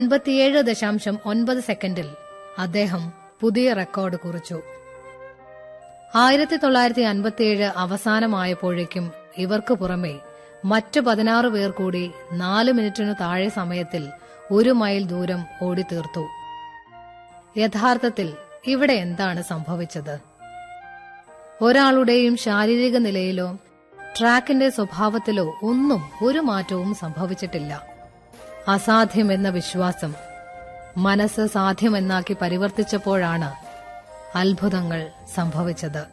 അൻപത്തിയേഴ് ദശാംശം ഒൻപത് സെക്കൻഡിൽ അദ്ദേഹം പുതിയ റെക്കോർഡ് കുറിച്ചു ആയിരത്തി തൊള്ളായിരത്തി അൻപത്തിയേഴ് അവസാനമായപ്പോഴേക്കും ഇവർക്ക് പുറമെ മറ്റു പതിനാറ് പേർ കൂടി നാല് മിനിറ്റിനു താഴെ സമയത്തിൽ ഒരു മൈൽ ദൂരം ഓടിത്തീർത്തു യഥാർത്ഥത്തിൽ ഇവിടെ എന്താണ് സംഭവിച്ചത് ഒരാളുടെയും ശാരീരിക നിലയിലോ ട്രാക്കിന്റെ സ്വഭാവത്തിലോ ഒന്നും ഒരു മാറ്റവും സംഭവിച്ചിട്ടില്ല അസാധ്യമെന്ന വിശ്വാസം മനസ്സ് സാധ്യമെന്നാക്കി പരിവർത്തിച്ചപ്പോഴാണ് അത്ഭുതങ്ങൾ സംഭവിച്ചത്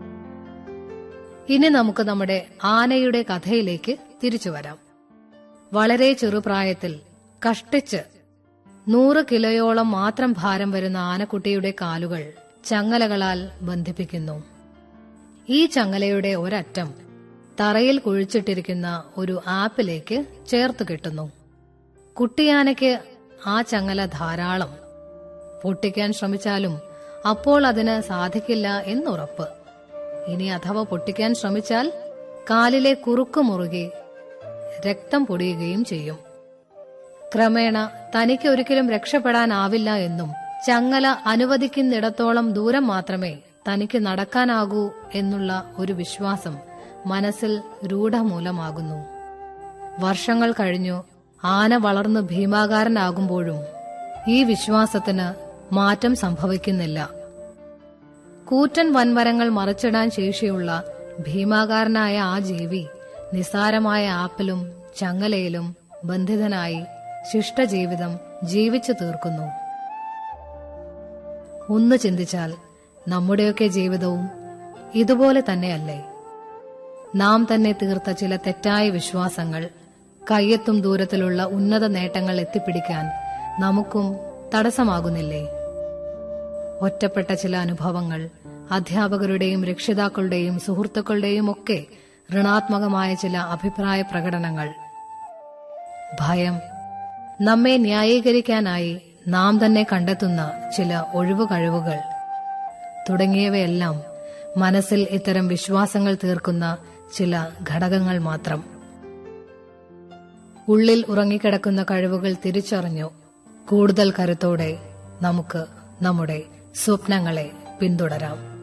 ഇനി നമുക്ക് നമ്മുടെ ആനയുടെ കഥയിലേക്ക് തിരിച്ചു വരാം വളരെ ചെറുപ്രായത്തിൽ കഷ്ടിച്ച് നൂറ് കിലോയോളം മാത്രം ഭാരം വരുന്ന ആനക്കുട്ടിയുടെ കാലുകൾ ചങ്ങലകളാൽ ബന്ധിപ്പിക്കുന്നു ഈ ചങ്ങലയുടെ ഒരറ്റം തറയിൽ കുഴിച്ചിട്ടിരിക്കുന്ന ഒരു ആപ്പിലേക്ക് ചേർത്ത് കെട്ടുന്നു കുട്ടിയാനയ്ക്ക് ആ ചങ്ങല ധാരാളം പൊട്ടിക്കാൻ ശ്രമിച്ചാലും അപ്പോൾ അതിന് സാധിക്കില്ല എന്നുറപ്പ് ഇനി അഥവാ പൊട്ടിക്കാൻ ശ്രമിച്ചാൽ കാലിലെ കുറുക്ക് മുറുകി രക്തം പൊടിയുകയും ചെയ്യും ക്രമേണ തനിക്ക് ഒരിക്കലും രക്ഷപ്പെടാനാവില്ല എന്നും ചങ്ങല അനുവദിക്കുന്നിടത്തോളം ദൂരം മാത്രമേ തനിക്ക് നടക്കാനാകൂ എന്നുള്ള ഒരു വിശ്വാസം മനസ്സിൽ രൂഢമൂലമാകുന്നു വർഷങ്ങൾ കഴിഞ്ഞു ആന വളർന്നു ഭീമാകാരനാകുമ്പോഴും ഈ വിശ്വാസത്തിന് മാറ്റം സംഭവിക്കുന്നില്ല കൂറ്റൻ വൻമരങ്ങൾ മറിച്ചിടാൻ ശേഷിയുള്ള ഭീമാകാരനായ ആ ജീവി നിസാരമായ ആപ്പിലും ചങ്ങലയിലും ബന്ധിതനായി ശിഷ്ടജീവിതം ജീവിച്ചു തീർക്കുന്നു ഒന്ന് ചിന്തിച്ചാൽ നമ്മുടെയൊക്കെ ജീവിതവും ഇതുപോലെ തന്നെയല്ലേ നാം തന്നെ തീർത്ത ചില തെറ്റായ വിശ്വാസങ്ങൾ കയ്യെത്തും ദൂരത്തിലുള്ള ഉന്നത നേട്ടങ്ങൾ എത്തിപ്പിടിക്കാൻ നമുക്കും തടസ്സമാകുന്നില്ലേ ഒറ്റപ്പെട്ട ചില അനുഭവങ്ങൾ അധ്യാപകരുടെയും രക്ഷിതാക്കളുടെയും സുഹൃത്തുക്കളുടെയും ഒക്കെ ഋണാത്മകമായ ചില അഭിപ്രായ പ്രകടനങ്ങൾ ഭയം നമ്മെ ന്യായീകരിക്കാനായി നാം തന്നെ കണ്ടെത്തുന്ന ചില ഒഴിവു കഴിവുകൾ തുടങ്ങിയവയെല്ലാം മനസ്സിൽ ഇത്തരം വിശ്വാസങ്ങൾ തീർക്കുന്ന ചില ഘടകങ്ങൾ മാത്രം ഉള്ളിൽ ഉറങ്ങിക്കിടക്കുന്ന കഴിവുകൾ തിരിച്ചറിഞ്ഞു കൂടുതൽ കരുത്തോടെ നമുക്ക് നമ്മുടെ സ്വപ്നങ്ങളെ പിന്തുടരാം